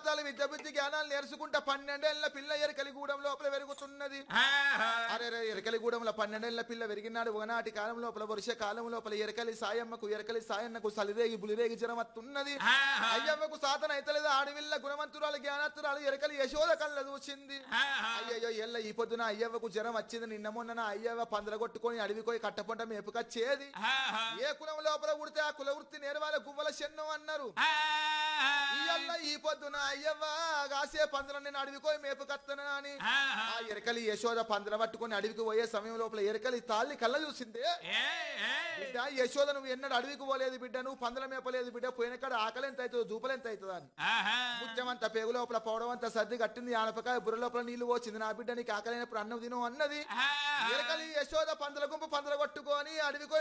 శాస్త్రాలు విద్య బుద్ధి జ్ఞానాలు నేర్చుకుంటా పన్నెండేళ్ల పిల్ల ఎరకలిగూడెం లోపల పెరుగుతున్నది అరే రే ఎరకలిగూడెంలో పన్నెండేళ్ల పిల్ల పెరిగినాడు ఒకనాటి కాలం లోపల వర్ష కాలం లోపల ఎరకలి సాయమ్మకు ఎరకలి సాయన్నకు సలిరేగి బులిరేగి జరమత్తున్నది అయ్యమ్మకు సాధన అయితలేదు ఆడవిల్ల గుణవంతురాలు జ్ఞానత్తురాలు ఎరకలి యశోద కళ్ళ చూసింది అయ్యయ్యో ఎల్ల ఈ పొద్దున అయ్యవ్వకు జ్వరం వచ్చింది నిన్న మొన్న అయ్యవ్వ పందర కొట్టుకొని అడవికోయి కట్టపొంట మేపుకొచ్చేది ఏ కులం లోపల ఉడితే ఆ కుల వృత్తి నేర్వాల గువ్వల చెన్నం అన్నారు ఇయ్యల్ల ఈ పొద్దున అయ్యవ్వ కాసే పందుల నేను అడవికోయి మేపుకత్తనా అని ఆ ఎరకలి యశోద పందుల పట్టుకొని అడవికి పోయే సమయం లోపల ఎరకలి తాళ్ళి కళ్ళ చూసింది బిడ్డ యశోద నువ్వు ఎన్నడు అడవికి పోలేదు బిడ్డ నువ్వు పందుల మేపలేదు బిడ్డ పోయిన కాడ ఆకలి ఎంత అవుతుందో దూపలు ఎంత అవుతుందా అని ముత్యమంతా పేగు లోపల పౌడం అంతా సర్ది కట్టింది ఆనపకాయ బుర్ర లోపల నీళ్లు పోచింది నా బిడ్డ నీకు ఆకలైనప్పుడు అన్నం తిను అన్నది ఎరకలి యశోద పందుల గుంపు పందుల కొట్టుకొని అడవికి